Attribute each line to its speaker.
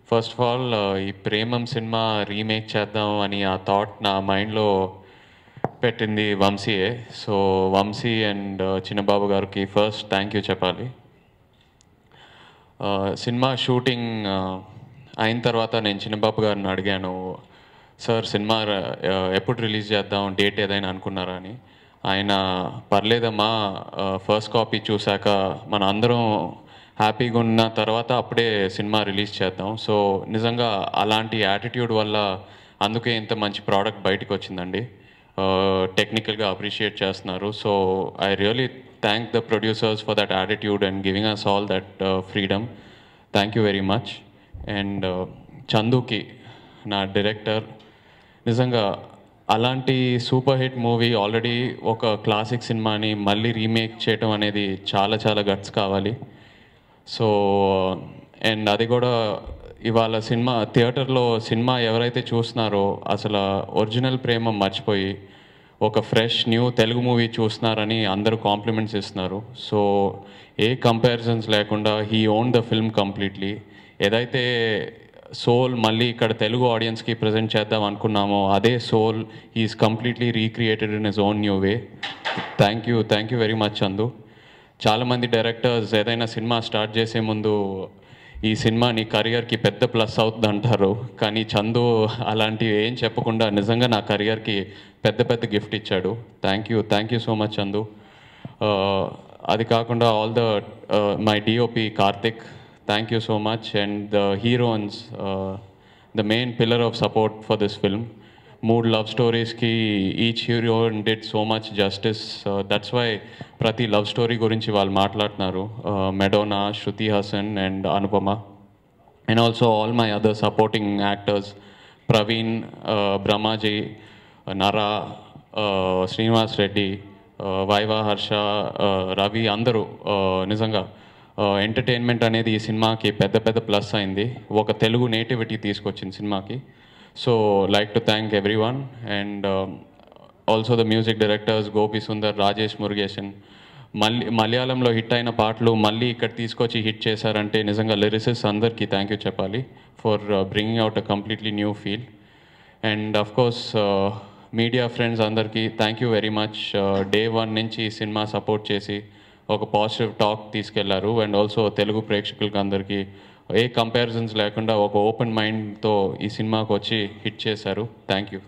Speaker 1: first of all ఈ Premam cinema remake చేద్దాం అని ఆ థాట్ నా మైండ్లో పెట్టింది వంశీయే సో వంశీ అండ్ చిన్నబాబు గారికి ఫస్ట్ థ్యాంక్ యూ చెప్పాలి ఆ, సినిమా షూటింగ్ ఆ, అయిన తర్వాత నేను చిన్నబాబు గారిని అడిగాను సార్ సినిమా ఆ, ఎప్పుడు రిలీజ్ చేద్దాం డేట్ ఏదైనా అనుకున్నారా అని ఆయన పర్లేదమ్మా ఫస్ట్ కాపీ చూశాక మన అందరం హ్యాపీగా ఉన్న తర్వాత అప్పుడే సినిమా రిలీజ్ చేద్దాం సో నిజంగా అలాంటి యాటిట్యూడ్ వల్ల అందుకే ఇంత మంచి ప్రోడక్ట్ బయటకు వచ్చిందండి టెక్నికల్గా అప్రిషియేట్ చేస్తున్నారు so I really thank the producers for that attitude and giving us all that freedom thank you very much and చందుకి నా డైరెక్టర్ నిజంగా అలాంటి సూపర్ హిట్ మూవీ ఆల్రెడీ ఒక క్లాసిక్ సినిమాని మళ్ళీ రీమేక్ చేయటం అనేది చాలా చాలా గట్స్ కావాలి సో అండ్ అది కూడా ఇవాళ సినిమా థియేటర్లో సినిమా ఎవరైతే చూస్తున్నారో అసలు ఒరిజినల్ ప్రేమ మర్చిపోయి ఒక ఫ్రెష్ న్యూ తెలుగు మూవీ చూస్తున్నారని అందరూ కాంప్లిమెంట్స్ ఇస్తున్నారు సో ఏ కంపారిజన్స్ లేకుండా he own the film completely ఏదైతే సోల్ మళ్ళీ ఇక్కడ తెలుగు ఆడియన్స్కి ప్రజెంట్ చేద్దాం అనుకున్నామో అదే soul is completely recreated in his own new way thank you thank you very much అందు చాలామంది డైరెక్టర్స్ ఏదైనా సినిమా స్టార్ట్ చేసే ముందు ఈ సినిమా నీ కెరియర్కి పెద్ద ప్లస్ అవుతుంది అంటారు కానీ చందు అలాంటివి ఏం చెప్పకుండా నిజంగా నా కెరియర్కి పెద్ద పెద్ద గిఫ్ట్ ఇచ్చాడు thank you thank you so much Chandu ఆ, అది కాకుండా all the my DOP Karthik thank you so much and the heroines the main pillar of support for this film మూడు లవ్ స్టోరీస్కి each heroine did so much justice that's why ప్రతి love story గురించి వాళ్ళు మాట్లాడుతున్నారు Madonna Shruti Haasan and Anupama and also all my other supporting actors Praveen Brahmaji Nara Srinivas Reddy Viva Harsha Ravi అందరూ uh, నిజంగా entertainment అనేది ఈ సినిమాకి పెద్ద పెద్ద ప్లస్ అయింది ఒక తెలుగు నేటివిటీ తీసుకొచ్చింది సినిమాకి so like to thank everyone and also the music directors Gopi Sundar Rajesh Murugesan మళ్ళీ మలయాళంలో హిట్ అయిన పాటలు మళ్ళీ ఇక్కడ తీసుకొచ్చి హిట్ చేశారంటే నిజంగా లిరిసిస్ అందరికీ థ్యాంక్ యూ చెప్పాలి for bringing out a completely new feel and of course media friends అందరికీ thank you very much day one నుంచి ఈ సినిమా సపోర్ట్ చేసి ఒక పాజిటివ్ టాక్ తీసుకెళ్లారు అండ్ ఆల్సో తెలుగు ప్రేక్షకులకి అందరికీ ఏ కంపారిజన్స్ లేకుండా ఒక ఓపెన్ మైండ్తో ఈ సినిమాకి వచ్చి హిట్ చేశారు థ్యాంక్ యూ